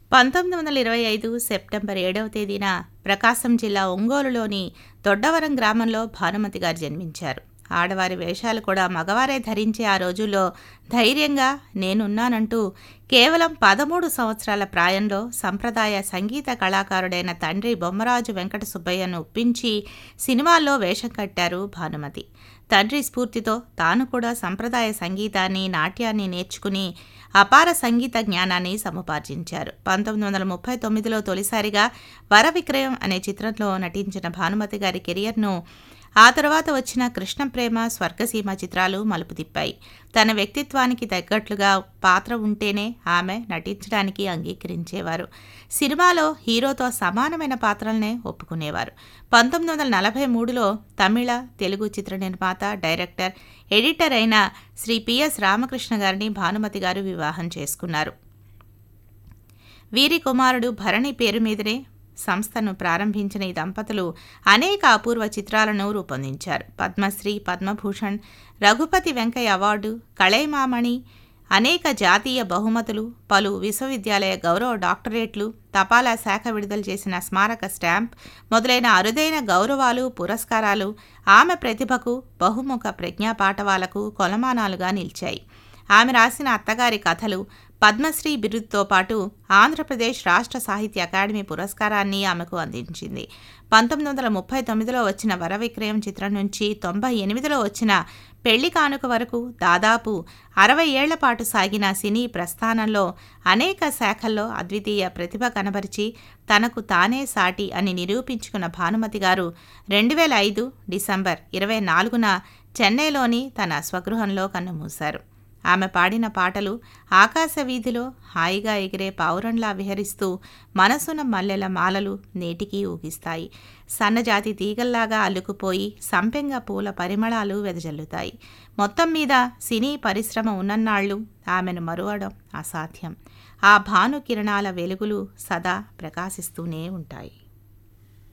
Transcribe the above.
పంతొమ్మిది వందల ఇరవై ఐదు సెప్టెంబర్ ఏడవ తేదీన ప్రకాశం జిల్లా ఒంగోలులోని దొడ్డవరం గ్రామంలో భానుమతి గారు జన్మించారు ఆడవారి వేషాలు కూడా మగవారే ధరించే ఆ రోజుల్లో ధైర్యంగా నేనున్నానంటూ కేవలం పదమూడు సంవత్సరాల ప్రాయంలో సంప్రదాయ సంగీత కళాకారుడైన తండ్రి బొమ్మరాజు వెంకట సుబ్బయ్యను ఒప్పించి సినిమాల్లో వేషం కట్టారు భానుమతి తండ్రి స్ఫూర్తితో తాను కూడా సంప్రదాయ సంగీతాన్ని నాట్యాన్ని నేర్చుకుని అపార సంగీత జ్ఞానాన్ని సముపార్జించారు పంతొమ్మిది వందల ముప్పై తొమ్మిదిలో తొలిసారిగా వర విక్రయం అనే చిత్రంలో నటించిన భానుమతి గారి కెరియర్ను ఆ తర్వాత వచ్చిన కృష్ణ ప్రేమ స్వర్గసీమ చిత్రాలు మలుపు తిప్పాయి తన వ్యక్తిత్వానికి తగ్గట్లుగా పాత్ర ఉంటేనే ఆమె నటించడానికి అంగీకరించేవారు సినిమాలో హీరోతో సమానమైన పాత్రలనే ఒప్పుకునేవారు పంతొమ్మిది వందల నలభై మూడులో తమిళ తెలుగు చిత్ర నిర్మాత డైరెక్టర్ ఎడిటర్ అయిన శ్రీ పిఎస్ రామకృష్ణ గారిని భానుమతి గారు వివాహం చేసుకున్నారు వీరి కుమారుడు భరణి పేరు మీదనే సంస్థను ప్రారంభించిన ఈ దంపతులు అనేక అపూర్వ చిత్రాలను రూపొందించారు పద్మశ్రీ పద్మభూషణ్ రఘుపతి వెంకయ్య అవార్డు కళైమామణి అనేక జాతీయ బహుమతులు పలు విశ్వవిద్యాలయ గౌరవ డాక్టరేట్లు తపాలా శాఖ విడుదల చేసిన స్మారక స్టాంప్ మొదలైన అరుదైన గౌరవాలు పురస్కారాలు ఆమె ప్రతిభకు బహుముఖ ప్రజ్ఞాపాఠవాలకు కొలమానాలుగా నిలిచాయి ఆమె రాసిన అత్తగారి కథలు పద్మశ్రీ బిరుదుతో పాటు ఆంధ్రప్రదేశ్ రాష్ట్ర సాహిత్య అకాడమీ పురస్కారాన్ని ఆమెకు అందించింది పంతొమ్మిది వందల ముప్పై తొమ్మిదిలో వచ్చిన వరవిక్రయం చిత్రం నుంచి తొంభై ఎనిమిదిలో వచ్చిన పెళ్లి కానుక వరకు దాదాపు అరవై ఏళ్ల పాటు సాగిన సినీ ప్రస్థానంలో అనేక శాఖల్లో అద్వితీయ ప్రతిభ కనబరిచి తనకు తానే సాటి అని నిరూపించుకున్న భానుమతి గారు రెండు వేల ఐదు డిసెంబర్ ఇరవై నాలుగున చెన్నైలోని తన స్వగృహంలో కన్నుమూశారు ఆమె పాడిన పాటలు ఆకాశ వీధిలో హాయిగా ఎగిరే పావురంలా విహరిస్తూ మనసున మల్లెల మాలలు నేటికి ఊగిస్తాయి సన్నజాతి తీగల్లాగా అల్లుకుపోయి సంపెంగ పూల పరిమళాలు వెదజల్లుతాయి మొత్తం మీద సినీ పరిశ్రమ ఉన్నన్నాళ్ళు ఆమెను మరువడం అసాధ్యం ఆ భాను కిరణాల వెలుగులు సదా ప్రకాశిస్తూనే ఉంటాయి